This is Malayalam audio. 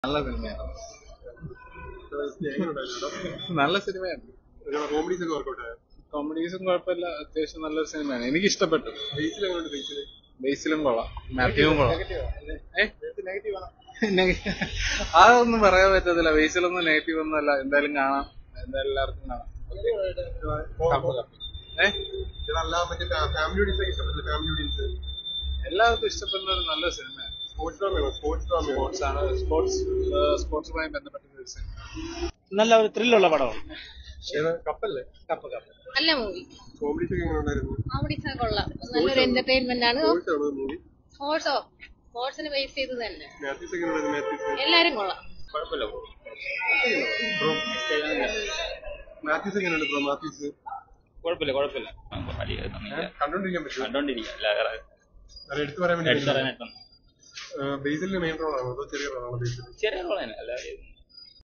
നല്ല സിനിമയാണ് നല്ല സിനിമയാണ് കോമഡീസ് ഒക്കെ വർക്കൗട്ട് ആയോ കോമഡീസും കുഴപ്പമില്ല അത്യാവശ്യം നല്ലൊരു സിനിമയാണ് എനിക്ക് ഇഷ്ടപ്പെട്ടു ബേസിൽ എങ്ങനെയുണ്ട് ബേസിൽ ബേസിലും കൊള്ളാം മാത്യുവും കൊള്ളാം ഏ? നെഗ- അതൊന്നും പറയാൻ പറ്റത്തില്ല ബേസിലൊന്നും നെഗറ്റീവ് ഒന്നും അല്ല എന്തായാലും കാണാം എന്തായാലും എല്ലാവർക്കും കാണാം ഏ ഇതല്ല മറ്റേ ഫാമിലി ഓഡിയൻസ് ഒക്കെ ഇഷ്ടപ്പെട്ടില്ല ഫാമിലി ഓഡിയൻസ് എല്ലാവർക്കും ഇഷ്ടപ്പെടുന്ന ഒരു നല്ല സിനിമയാണ് സ്പോർട്സ് ഡ്രാമയാണോ സ്പോർട്സ് ഡ്രാമയാണോ സ്പോർട്സ് ആണ് സ്പോർട്സ് സ്പോർട്സുമായി ബന്ധപ്പെട്ട ഒരു സിനിമ നല്ല ഒരു ത്രില്ലുള്ള പടമാണ് കപ്പല്ലേ കപ്പ് കപ്പ് നല്ല മൂവി കോമഡീസ് ഒക്കെ എങ്ങനെ ഉണ്ടായിരുന്നു കോമഡീസ് കൊള്ളാം നല്ലൊരു എന്റർടൈൻമെന്റ് ആണ് സ്പോർട്സ് ആണോ മൂവി സ്പോർട്സോ സ്പോർട്സിനെ ബേസ് ചെയ്ത് തന്നെ മാത്യൂസ് എങ്ങനെ ഉണ്ടായിരുന്നു മാത്യൂസ് എല്ലാരും കൊള്ളാം ബ്രോ മാത്യൂസ് എങ്ങനെയുണ്ട് ബ്രോ മാത്യൂസ് കുഴപ്പമില്ല കുഴപ്പമില്ല വലിയ കണ്ടോണ്ടിരിക്കാൻ പറ്റുമോ കണ്ടോണ്ടിരിക്കുക അല്ല വേറെ അത് എടുത്തു പറയാൻ വേണ്ടി എടുത്ത് പറയാനായിട്ടൊന്നും ബേസിലിന്റെ മെയിൻ റോളാണോ അതോ ചെറിയ റോളാണോ ബേസിൽ ചെറിയ റോളാണ് അല്ല